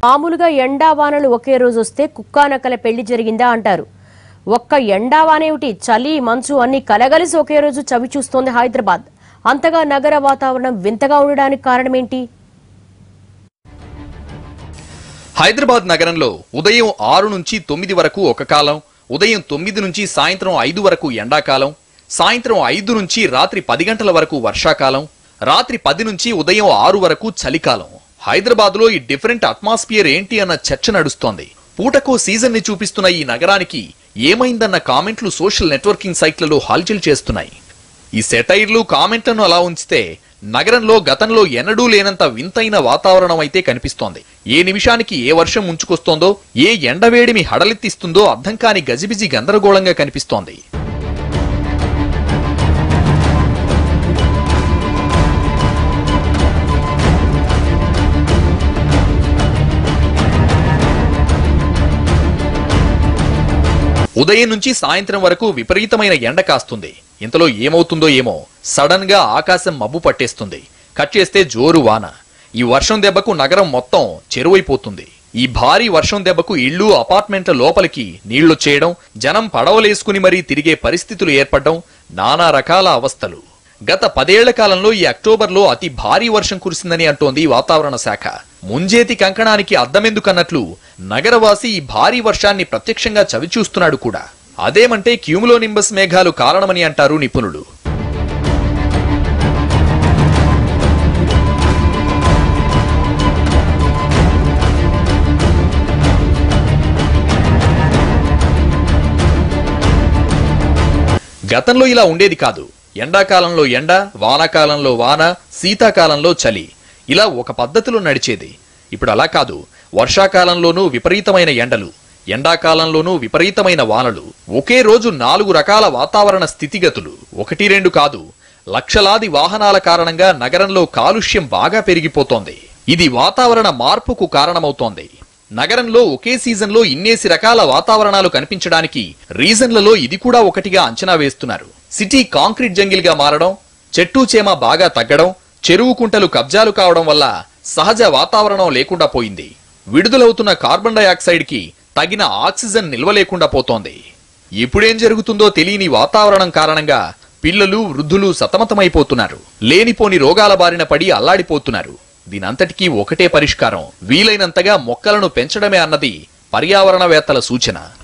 మామూలుగా ఎండా వానలు ఒకే రోజు వస్తే కుక్కానక్కల పెళ్లి జరిగిందా అంటారు ఒక్క ఎండా వానేమిటి చలి మంచు అన్ని కలగలిసి ఒకే రోజు చవి చూస్తోంది హైదరాబాద్ అంతగా నగర వాతావరణం వింతగా ఉండడానికి కారణమేంటి హైదరాబాద్ నగరంలో ఉదయం ఆరు నుంచి తొమ్మిది వరకు ఒక కాలం ఉదయం తొమ్మిది నుంచి సాయంత్రం ఐదు వరకు ఎండాకాలం సాయంత్రం ఐదు నుంచి రాత్రి పది గంటల వరకు వర్షాకాలం రాత్రి పది నుంచి ఉదయం ఆరు వరకు చలికాలం హైదరాబాద్ లో ఈ డిఫరెంట్ అట్మాస్ఫియర్ ఏంటి అన్న చర్చ నడుస్తోంది పూటకో సీజన్ ని చూపిస్తున్న ఈ నగరానికి ఏమైందన్న కామెంట్లు సోషల్ నెట్వర్కింగ్ సైట్లలో హల్చల్ చేస్తున్నాయి ఈ సెటైర్లు కామెంట్లను అలా ఉంచితే నగరంలో గతంలో ఎన్నడూ లేనంత వింతైన వాతావరణం అయితే కనిపిస్తోంది ఏ నిమిషానికి ఏ వర్షం ముంచుకొస్తోందో ఏ ఎండవేడిమి హడలెత్తిస్తుందో అర్థం కాని గజిబిజి గందరగోళంగా కనిపిస్తోంది ఉదయం నుంచి సాయంత్రం వరకు విపరీతమైన ఎండ కాస్తుంది ఇంతలో ఏమవుతుందో ఏమో సడన్ గా ఆకాశం మబ్బు పట్టేస్తుంది కట్ చేస్తే జోరు వాన ఈ వర్షం దెబ్బకు నగరం మొత్తం చెరువైపోతుంది ఈ భారీ వర్షం దెబ్బకు ఇళ్ళు అపార్ట్మెంట్ల లోపలికి నీళ్లొచ్చేయడం జనం పడవలేసుకుని మరీ తిరిగే పరిస్థితులు ఏర్పడడం నానా రకాల అవస్థలు గత పదేళ్ల కాలంలో ఈ అక్టోబర్లో అతి భారీ వర్షం కురిసిందని అంటోంది వాతావరణ శాఖ ముంజేతి కంకణానికి అద్దమెందుకన్నట్లు నగరవాసి ఈ భారీ వర్షాన్ని ప్రత్యక్షంగా చవిచూస్తున్నాడు కూడా అదేమంటే క్యూములోనింబస్ మేఘాలు కారణమని అంటారు నిపుణులు గతంలో ఇలా ఉండేది కాదు ఎండాకాలంలో ఎండ వానాకాలంలో వాన శీతాకాలంలో చలి ఇలా ఒక పద్ధతిలో నడిచేది ఇప్పుడు అలా కాదు వర్షాకాలంలోనూ విపరీతమైన ఎండలు ఎండాకాలంలోనూ విపరీతమైన వానలు ఒకే రోజు నాలుగు రకాల వాతావరణ స్థితిగతులు ఒకటి రెండు కాదు లక్షలాది వాహనాల కారణంగా నగరంలో కాలుష్యం బాగా పెరిగిపోతోంది ఇది వాతావరణ మార్పుకు కారణమవుతోంది నగరంలో ఒకే సీజన్లో ఇన్నేసి రకాల వాతావరణాలు కనిపించడానికి రీజన్లలో ఇది కూడా ఒకటిగా అంచనా వేస్తున్నారు సిటీ కాంక్రీట్ జంగిల్ గా మారడం చెట్టు చేమ బాగా తగ్గడం చెరువు కుంటలు కబ్జాలు కావడం వల్ల సహజ వాతావరణం లేకుండా పోయింది విడుదలవుతున్న కార్బన్ డయాక్సైడ్ కి తగిన ఆక్సిజన్ నిల్వ లేకుండా పోతోంది ఇప్పుడేం జరుగుతుందో తెలియని వాతావరణం కారణంగా పిల్లలు వృద్ధులు సతమతమైపోతున్నారు లేనిపోని రోగాల బారిన పడి అల్లాడిపోతున్నారు దీనంతటికీ ఒకటే పరిష్కారం వీలైనంతగా మొక్కలను పెంచడమే అన్నది పర్యావరణవేత్తల సూచన